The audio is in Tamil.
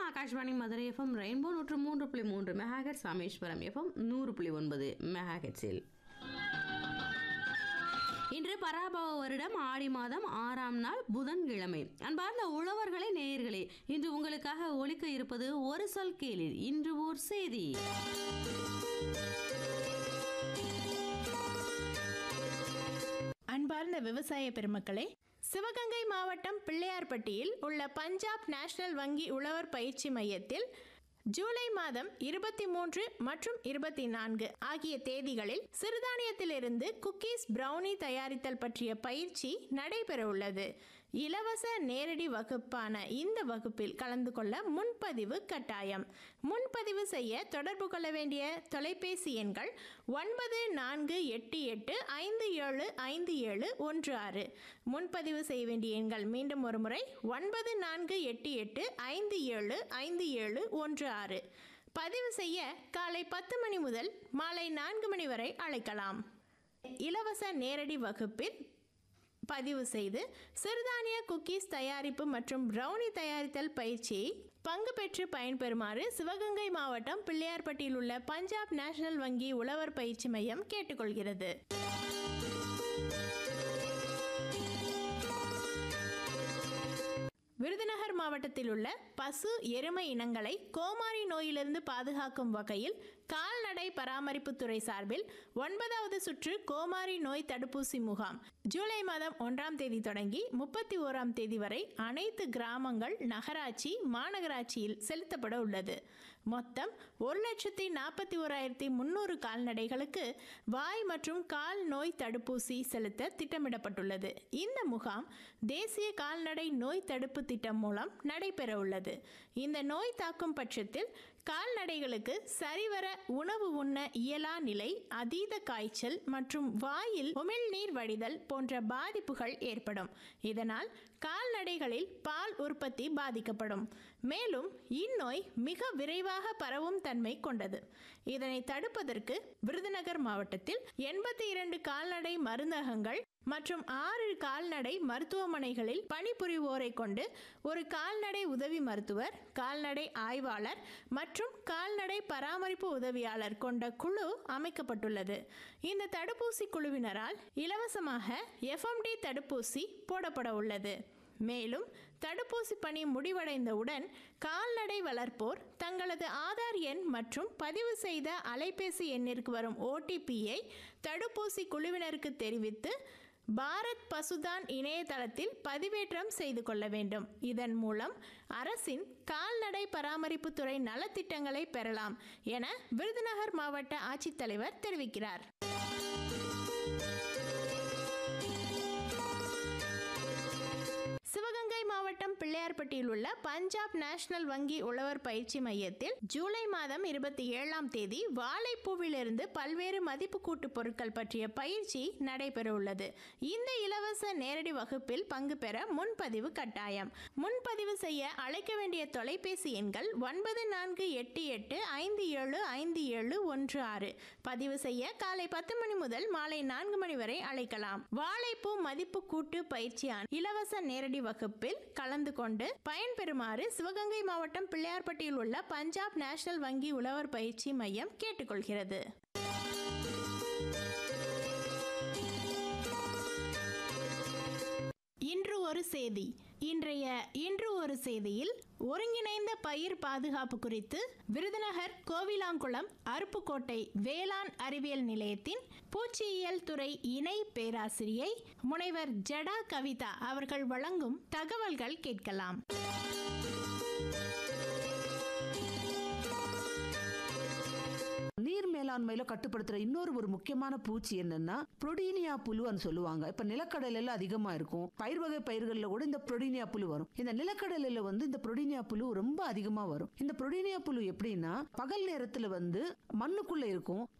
ஆகாஷ்வாணி மதுரை எஃப்எம் ரெயின்போ நூற்று மூன்று புள்ளி மூன்று மெகாஹெட்ஸ் ராமேஸ்வரம் எஃப்எம் நூறு புள்ளி ஒன்பது மெகாஹெட்ஸில் இன்று பராபவ வருடம் ஆடி மாதம் ஆறாம் நாள் புதன்கிழமை அன்பார்ந்த உழவர்களே நேயர்களே இன்று உங்களுக்காக ஒலிக்க இருப்பது ஒரு சொல் கேளிர் இன்று ஓர் செய்தி அன்பார்ந்த விவசாய பெருமக்களே சிவகங்கை மாவட்டம் பிள்ளையார்பட்டியில் உள்ள பஞ்சாப் நேஷனல் வங்கி உழவர் பயிற்சி மையத்தில் ஜூலை மாதம் இருபத்தி மூன்று மற்றும் இருபத்தி நான்கு ஆகிய தேதிகளில் சிறுதானியத்திலிருந்து குக்கீஸ் பிரவுனி தயாரித்தல் பற்றிய பயிற்சி நடைபெற உள்ளது இலவச நேரடி வகுப்பான இந்த வகுப்பில் கலந்து கொள்ள முன்பதிவு கட்டாயம் முன்பதிவு செய்ய தொடர்பு கொள்ள வேண்டிய தொலைபேசி எண்கள் ஒன்பது நான்கு எட்டு எட்டு ஐந்து ஏழு ஐந்து ஏழு ஒன்று ஆறு முன்பதிவு செய்ய வேண்டிய எண்கள் மீண்டும் ஒரு முறை ஒன்பது நான்கு எட்டு எட்டு ஐந்து ஏழு ஐந்து ஏழு ஒன்று ஆறு பதிவு செய்ய காலை பத்து மணி முதல் மாலை நான்கு மணி வரை அழைக்கலாம் இலவச நேரடி வகுப்பில் பதிவு செய்து சிறுதானிய குக்கீஸ் தயாரிப்பு மற்றும் ப்ரௌனி தயாரித்தல் பயிற்சியை பங்கு பெற்று பயன்பெறுமாறு சிவகங்கை மாவட்டம் பிள்ளையார்பட்டியில் உள்ள பஞ்சாப் நேஷனல் வங்கி உழவர் பயிற்சி மையம் கேட்டுக்கொள்கிறது விருதுநகர் மாவட்டத்தில் உள்ள பசு எருமை இனங்களை கோமாரி நோயிலிருந்து பாதுகாக்கும் வகையில் கால்நடை பராமரிப்புத்துறை சார்பில் ஒன்பதாவது சுற்று கோமாரி நோய் தடுப்பூசி முகாம் ஜூலை மாதம் ஒன்றாம் தேதி தொடங்கி முப்பத்தி ஓராம் தேதி வரை அனைத்து கிராமங்கள் நகராட்சி மாநகராட்சியில் செலுத்தப்பட உள்ளது மொத்தம் ஒரு லட்சத்தி நாற்பத்தி ஓராயிரத்தி முந்நூறு கால்நடைகளுக்கு வாய் மற்றும் கால் நோய் தடுப்பூசி செலுத்த திட்டமிடப்பட்டுள்ளது இந்த முகாம் தேசிய கால்நடை நோய் தடுப்பு திட்டம் மூலம் நடைபெற உள்ளது இந்த நோய் தாக்கும் பட்சத்தில் கால்நடைகளுக்கு சரிவர உணவு உண்ண இயலா நிலை அதீத காய்ச்சல் மற்றும் வாயில் உமிழ்நீர் வடிதல் போன்ற பாதிப்புகள் ஏற்படும் இதனால் கால்நடைகளில் பால் உற்பத்தி பாதிக்கப்படும் மேலும் இந்நோய் மிக விரைவாக பரவும் தன்மை கொண்டது இதனை தடுப்பதற்கு விருதுநகர் மாவட்டத்தில் எண்பத்தி இரண்டு கால்நடை மருந்தகங்கள் மற்றும் ஆறு கால்நடை மருத்துவமனைகளில் பணிபுரிவோரை கொண்டு ஒரு கால்நடை உதவி மருத்துவர் கால்நடை ஆய்வாளர் மற்றும் கால்நடை பராமரிப்பு உதவியாளர் கொண்ட குழு அமைக்கப்பட்டுள்ளது இந்த தடுப்பூசி குழுவினரால் இலவசமாக எஃப்எம்டி தடுப்பூசி போடப்பட உள்ளது மேலும் தடுப்பூசி பணி முடிவடைந்தவுடன் கால்நடை வளர்ப்போர் தங்களது ஆதார் எண் மற்றும் பதிவு செய்த அலைபேசி எண்ணிற்கு வரும் ஓடிபியை தடுப்பூசி குழுவினருக்கு தெரிவித்து பாரத் பசுதான் இணையதளத்தில் பதிவேற்றம் செய்து கொள்ள வேண்டும் இதன் மூலம் அரசின் கால்நடை பராமரிப்புத்துறை நலத்திட்டங்களை பெறலாம் என விருதுநகர் மாவட்ட ஆட்சித்தலைவர் தெரிவிக்கிறார் சிவகங்கை மாவட்டம் பிள்ளையார்பட்டியில் உள்ள பஞ்சாப் நேஷனல் வங்கி உழவர் பயிற்சி மையத்தில் ஜூலை மாதம் இருபத்தி ஏழாம் தேதி வாழைப்பூவிலிருந்து பல்வேறு மதிப்பு கூட்டு பொருட்கள் பற்றிய பயிற்சி நடைபெற உள்ளது இந்த இலவச நேரடி வகுப்பில் பங்கு பெற முன்பதிவு கட்டாயம் முன்பதிவு செய்ய அழைக்க வேண்டிய தொலைபேசி எண்கள் ஒன்பது நான்கு எட்டு எட்டு ஐந்து ஏழு ஐந்து ஏழு ஒன்று ஆறு பதிவு செய்ய காலை பத்து மணி முதல் மாலை நான்கு மணி வரை அழைக்கலாம் வாழைப்பூ மதிப்பு கூட்டு பயிற்சியான இலவச நேரடி வகுப்பில் கலந்து கொண்டு பயன்பெறுமாறு சிவகங்கை மாவட்டம் பிள்ளையார்பட்டியில் உள்ள பஞ்சாப் நேஷனல் வங்கி உழவர் பயிற்சி மையம் கேட்டுக்கொள்கிறது இன்று ஒரு செய்தி இன்றைய இன்று ஒரு செய்தியில் ஒருங்கிணைந்த பயிர் பாதுகாப்பு குறித்து விருதுநகர் கோவிலாங்குளம் அருப்புக்கோட்டை வேளாண் அறிவியல் நிலையத்தின் பூச்சியியல் துறை இணை பேராசிரியை முனைவர் ஜடா கவிதா அவர்கள் வழங்கும் தகவல்கள் கேட்கலாம் நீர் மேலாண்மையில கட்டுப்படுத்துற இன்னொரு ஒரு முக்கியமான பூச்சி என்னன்னா புரோடீனியா புழுன்னு சொல்லுவாங்க இப்ப நிலக்கடலையில அதிகமா இருக்கும் பயிர் வகை பயிர்கள்ல கூட இந்த புரோடீனியா புழு வரும் இந்த நிலக்கடலையில வந்து இந்த புரோடீனியா புழு ரொம்ப அதிகமா வரும் இந்த புரோடீனியா புழு எப்படின்னா பகல் நேரத்துல வந்து மண்ணுக்குள்ள இருக்கும்